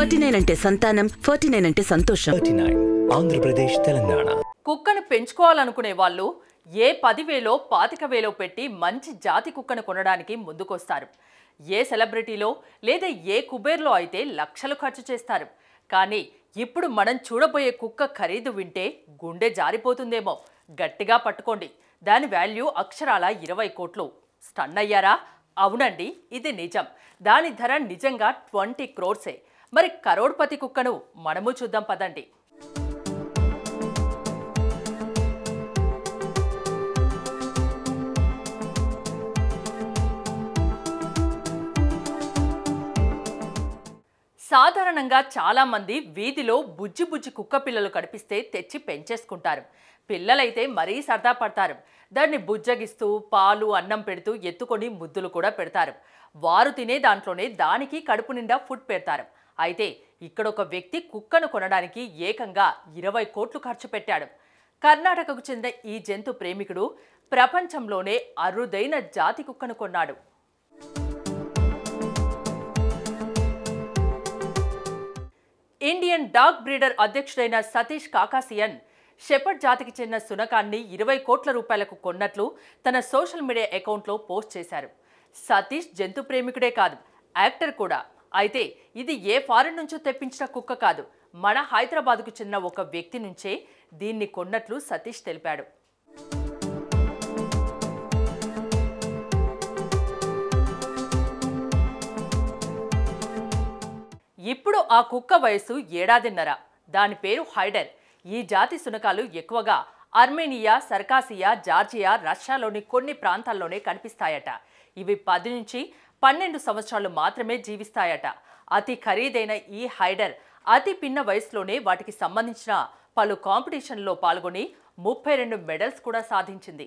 forty nine అంటే సంతానం forty nine అంటే సంతోషం థర్టీ నైన్ ఆంధ్రప్రదేశ్ తెలంగాణ కుక్కను పెంచుకోవాలనుకునే వాళ్ళు ఏ పదివేలో పాతిక వేలో పెట్టి మంచి జాతి కుక్కను కొనడానికి ముందుకొస్తారు ఏ సెలబ్రిటీలో లేదా ఏ కుబేర్లో అయితే లక్షలు ఖర్చు చేస్తారు కానీ ఇప్పుడు మనం చూడబోయే కుక్క ఖరీదు వింటే గుండె జారిపోతుందేమో గట్టిగా పట్టుకోండి దాని వాల్యూ అక్షరాల ఇరవై కోట్లు స్టన్ అయ్యారా అవునండి ఇది నిజం దాని ధర నిజంగా ట్వంటీ క్రోర్సే మరి కరోడ్పతి కుక్కను మనము చూద్దాం పదండి సాధారణంగా చాలా మంది వీధిలో బుజ్జి బుజ్జి కుక్క పిల్లలు కనిపిస్తే తెచ్చి పెంచేసుకుంటారు పిల్లలైతే మరీ సరదా పడతారు దాన్ని బుజ్జగిస్తూ పాలు అన్నం పెడుతూ ఎత్తుకొని ముద్దులు కూడా పెడతారు వారు తినే దాంట్లోనే దానికి కడుపు నిండా ఫుడ్ పెడతారు అయితే ఇక్కడ ఒక వ్యక్తి కుక్కను కొనడానికి ఏకంగా ఇరవై కోట్లు ఖర్చు పెట్టాడు కర్ణాటకకు చెందిన ఈ జంతు ప్రేమికుడు ప్రపంచంలోనే అరుదైన జాతి కుక్కను కొన్నాడు ఇండియన్ డాగ్ బ్రీడర్ అధ్యక్షుడైన సతీష్ కాకాసియన్ షెపర్డ్ జాతికి చెందిన సునకాన్ని ఇరవై కోట్ల రూపాయలకు కొన్నట్లు తన సోషల్ మీడియా అకౌంట్లో పోస్ట్ చేశారు సతీష్ జంతు ప్రేమికుడే కాదు యాక్టర్ కూడా అయితే ఇది ఏ ఫారెన్ నుంచో తెప్పించిన కుక్క కాదు మన హైదరాబాద్కు చెందిన ఒక వ్యక్తి నుంచే దీన్ని కొన్నట్లు సతీష్ తెలిపాడు ఇప్పుడు ఆ కుక్క వయసు ఏడాదిన్నర దాని పేరు హైడర్ ఈ జాతి శునకాలు ఎక్కువగా అర్మేనియా సర్కాసియా జార్జియా రష్యాలోని కొన్ని ప్రాంతాల్లోనే కనిపిస్తాయట ఇవి పది నుంచి పన్నెండు సంవత్సరాలు మాత్రమే జీవిస్తాయట అతి ఖరీదైన ఈ హైడర్ అతి పిన్న వయసులోనే వాటికి సంబంధించిన పలు కాంపిటీషన్లో పాల్గొని ముప్పై రెండు మెడల్స్ కూడా సాధించింది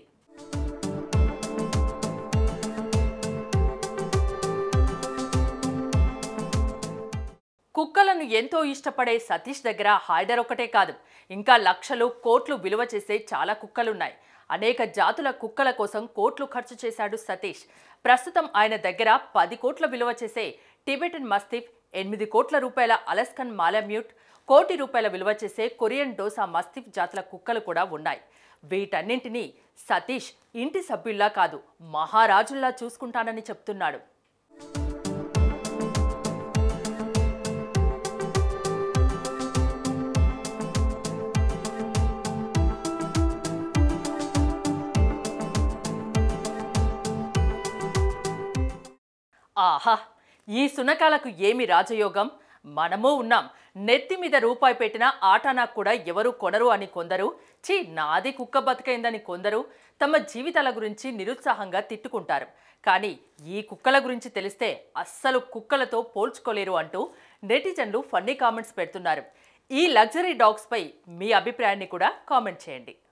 కుక్కలను ఎంతో ఇష్టపడే సతీష్ దగ్గర హైడర్ ఒకటే కాదు ఇంకా లక్షలు కోట్లు విలువ చేసే చాలా కుక్కలున్నాయి అనేక జాతుల కుక్కల కోసం కోట్లు ఖర్చు చేశాడు సతీష్ ప్రస్తుతం ఆయన దగ్గర పది కోట్ల విలువ చేసే టిబెటన్ మస్తిఫ్ ఎనిమిది కోట్ల రూపాయల అలస్కన్ మాలమ్యూట్ కోటి రూపాయల విలువ చేసే కొరియన్ డోసా మస్తిఫ్ జాతుల కుక్కలు కూడా ఉన్నాయి వీటన్నింటినీ సతీష్ ఇంటి సభ్యుల్లా కాదు మహారాజుల్లా చూసుకుంటానని చెప్తున్నాడు ఆహా ఈ సునకాలకు ఏమి రాజయోగం మనము ఉన్నాం నెత్తి మీద రూపాయి పెట్టిన ఆటానా కూడా ఎవరు కొనరు అని కొందరు చీ నాది కుక్క బతికైందని కొందరు తమ జీవితాల గురించి నిరుత్సాహంగా తిట్టుకుంటారు కానీ ఈ కుక్కల గురించి తెలిస్తే అస్సలు కుక్కలతో పోల్చుకోలేరు అంటూ నెటిజన్లు ఫన్నీ కామెంట్స్ పెడుతున్నారు ఈ లగ్జరీ డాగ్స్పై మీ అభిప్రాయాన్ని కూడా కామెంట్ చేయండి